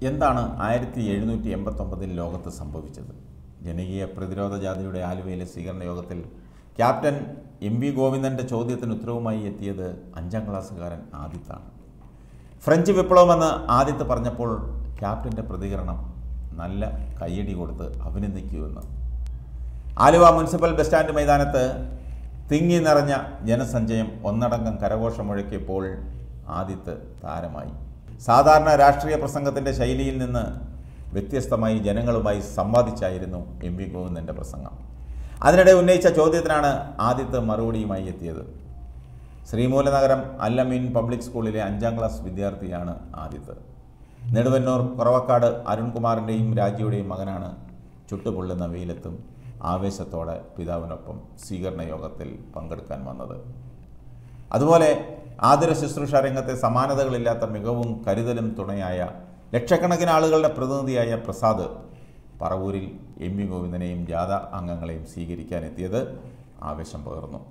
എന്താണ് ആയിരത്തി എഴുന്നൂറ്റി എൺപത്തൊമ്പതിൽ ലോകത്ത് സംഭവിച്ചത് ജനകീയ പ്രതിരോധ ജാഥയുടെ ആലുവയിലെ സ്വീകരണ യോഗത്തിൽ ക്യാപ്റ്റൻ എം വി ഗോവിന്ദൻ്റെ ചോദ്യത്തിന് ഉത്തരവുമായി എത്തിയത് അഞ്ചാം ക്ലാസ്സുകാരൻ ആദിത്താണ് ഫ്രഞ്ച് വിപ്ലവമെന്ന് ആദിത്ത് പറഞ്ഞപ്പോൾ ക്യാപ്റ്റൻ്റെ പ്രതികരണം നല്ല കയ്യടി കൊടുത്ത് അഭിനന്ദിക്കുമെന്ന് ആലുവ മുനിസിപ്പൽ ബസ് സ്റ്റാൻഡ് മൈതാനത്ത് തിങ്ങി നിറഞ്ഞ ജനസഞ്ചയം ഒന്നടങ്കം കരഘോഷം മുഴക്കിയപ്പോൾ ആദിത്ത് താരമായി സാധാരണ രാഷ്ട്രീയ പ്രസംഗത്തിൻ്റെ ശൈലിയിൽ നിന്ന് വ്യത്യസ്തമായി ജനങ്ങളുമായി സംവാദിച്ചായിരുന്നു എം വി ഗോവിന്ദൻ്റെ പ്രസംഗം അതിനിടെ ഉന്നയിച്ച ചോദ്യത്തിനാണ് ആദിത്ത് മറുപടിയുമായി എത്തിയത് ശ്രീമൂലനഗരം അല്ലമീൻ പബ്ലിക് സ്കൂളിലെ അഞ്ചാം ക്ലാസ് വിദ്യാർത്ഥിയാണ് ആദിത്ത് നെടുവന്നൂർ കുറവക്കാട് അരുൺകുമാറിൻ്റെയും രാജിയുടെയും മകനാണ് ചുട്ടുപൊള്ളുന്ന വെയിലത്തും ആവേശത്തോടെ പിതാവിനൊപ്പം സ്വീകരണ യോഗത്തിൽ പങ്കെടുക്കാൻ വന്നത് അതുപോലെ ആതുര ശുശ്രൂഷ രംഗത്തെ സമാനതകളില്ലാത്ത മികവും കരുതലും തുണയായ ലക്ഷക്കണക്കിന് ആളുകളുടെ പ്രതിനിധിയായ പ്രസാദ് പറവൂരിൽ എം വി ഗോവിന്ദനെയും ജാഥ അംഗങ്ങളെയും സ്വീകരിക്കാനെത്തിയത് ആവേശം പകർന്നു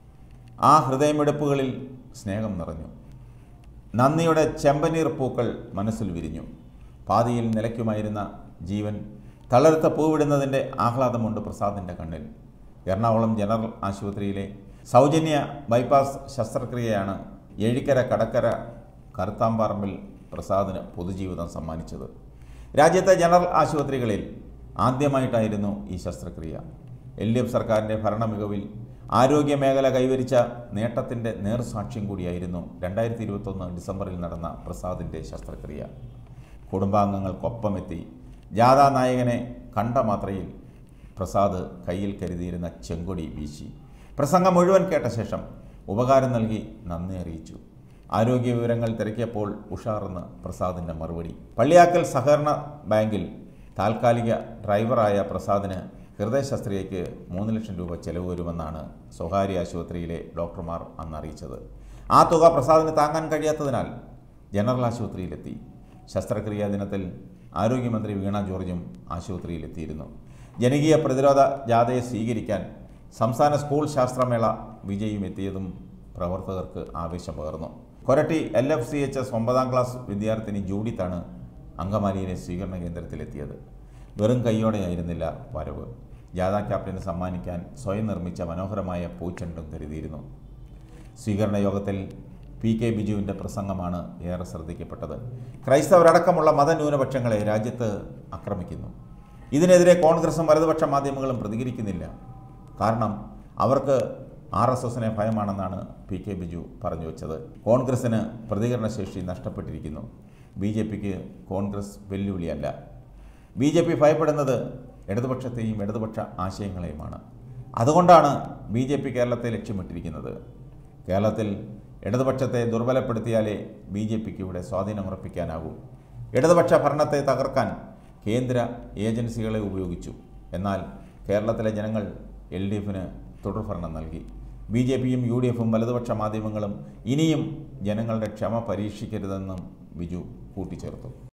ആ ഹൃദയമിടിപ്പുകളിൽ സ്നേഹം നിറഞ്ഞു നന്ദിയുടെ ചെമ്പനീർ പൂക്കൾ മനസ്സിൽ വിരിഞ്ഞു പാതിയിൽ നിലയ്ക്കുമായിരുന്ന ജീവൻ തളർത്ത പൂവിടുന്നതിൻ്റെ ആഹ്ലാദമുണ്ട് പ്രസാദിൻ്റെ കണ്ണിൽ എറണാകുളം ജനറൽ ആശുപത്രിയിലെ സൗജന്യ ബൈപ്പാസ് ശസ്ത്രക്രിയയാണ് എഴിക്കര കടക്കര കറുത്താമ്പറമ്പിൽ പ്രസാദിന് പൊതുജീവിതം സമ്മാനിച്ചത് രാജ്യത്തെ ജനറൽ ആശുപത്രികളിൽ ആദ്യമായിട്ടായിരുന്നു ഈ ശസ്ത്രക്രിയ എൽ ഡി എഫ് സർക്കാരിൻ്റെ ഭരണമികവിൽ ആരോഗ്യ മേഖല കൈവരിച്ച നേട്ടത്തിൻ്റെ നേർസാക്ഷ്യം കൂടിയായിരുന്നു രണ്ടായിരത്തി ഇരുപത്തൊന്ന് ഡിസംബറിൽ നടന്ന പ്രസാദിൻ്റെ ശസ്ത്രക്രിയ കുടുംബാംഗങ്ങൾക്കൊപ്പമെത്തി ജാഥാ നായകനെ കണ്ട മാത്രയിൽ പ്രസാദ് കയ്യിൽ കരുതിയിരുന്ന ചെങ്കൊടി വീശി പ്രസംഗം മുഴുവൻ കേട്ട ശേഷം ഉപകാരം നൽകി നന്ദി അറിയിച്ചു ആരോഗ്യ വിവരങ്ങൾ തിരക്കിയപ്പോൾ ഉഷാറെന്ന് പ്രസാദിൻ്റെ മറുപടി പള്ളിയാക്കൽ സഹകരണ ബാങ്കിൽ താൽക്കാലിക ഡ്രൈവറായ പ്രസാദിന് ഹൃദയ ശസ്ത്രക്രിയയ്ക്ക് മൂന്ന് ലക്ഷം രൂപ ചെലവ് വരുമെന്നാണ് സ്വകാര്യ ആശുപത്രിയിലെ ഡോക്ടർമാർ അന്ന് അറിയിച്ചത് ആ തുക പ്രസാദിന് താങ്ങാൻ കഴിയാത്തതിനാൽ ജനറൽ ആശുപത്രിയിലെത്തി ശസ്ത്രക്രിയാ ദിനത്തിൽ ആരോഗ്യമന്ത്രി വീണ ജോർജും ആശുപത്രിയിലെത്തിയിരുന്നു ജനകീയ പ്രതിരോധ ജാഥയെ സ്വീകരിക്കാൻ സംസ്ഥാന സ്കൂൾ ശാസ്ത്രമേള വിജയും എത്തിയതും പ്രവർത്തകർക്ക് ആവേശം പകർന്നു Koratty L F C H S ഒമ്പതാം ക്ലാസ് വിദ്യാർത്ഥിനി ജൂഡിത്താണ് അങ്കമാലിയിലെ സ്വീകരണ കേന്ദ്രത്തിലെത്തിയത് വെറും കൈയോടെയായിരുന്നില്ല വരവ് ജാഥാ ക്യാപ്റ്റന് സമ്മാനിക്കാൻ സ്വയം നിർമ്മിച്ച മനോഹരമായ പൂച്ചെണ്ടും കരുതിയിരുന്നു സ്വീകരണ യോഗത്തിൽ പി കെ ബിജുവിൻ്റെ പ്രസംഗമാണ് ഏറെ ശ്രദ്ധിക്കപ്പെട്ടത് ക്രൈസ്തവരടക്കമുള്ള മതന്യൂനപക്ഷങ്ങളെ രാജ്യത്ത് ആക്രമിക്കുന്നു ഇതിനെതിരെ കോൺഗ്രസും വലതുപക്ഷ മാധ്യമങ്ങളും പ്രതികരിക്കുന്നില്ല കാരണം അവർക്ക് ആർ എസ് എസിനെ ഭയമാണെന്നാണ് പി കെ ബിജു പറഞ്ഞു വച്ചത് കോൺഗ്രസിന് പ്രതികരണശേഷി നഷ്ടപ്പെട്ടിരിക്കുന്നു ബി ജെ പിക്ക് കോൺഗ്രസ് വെല്ലുവിളിയല്ല ബി ജെ പി ഭയപ്പെടുന്നത് ഇടതുപക്ഷത്തെയും ഇടതുപക്ഷ ആശയങ്ങളെയുമാണ് അതുകൊണ്ടാണ് ബി ജെ പി കേരളത്തെ ലക്ഷ്യമിട്ടിരിക്കുന്നത് കേരളത്തിൽ ഇടതുപക്ഷത്തെ ദുർബലപ്പെടുത്തിയാലേ ബി ജെ പിക്ക് ഇവിടെ സ്വാധീനം ഉറപ്പിക്കാനാകൂ ഇടതുപക്ഷ ഭരണത്തെ തകർക്കാൻ കേന്ദ്ര ഏജൻസികളെ ഉപയോഗിച്ചു എന്നാൽ കേരളത്തിലെ ജനങ്ങൾ എൽ ഡി എഫിന് തുടർഭരണം നൽകി ബി ജെ പിയും യു ഡി എഫും വലതുപക്ഷ മാധ്യമങ്ങളും ഇനിയും ജനങ്ങളുടെ ക്ഷമ പരീക്ഷിക്കരുതെന്നും ബിജു കൂട്ടിച്ചേർത്തു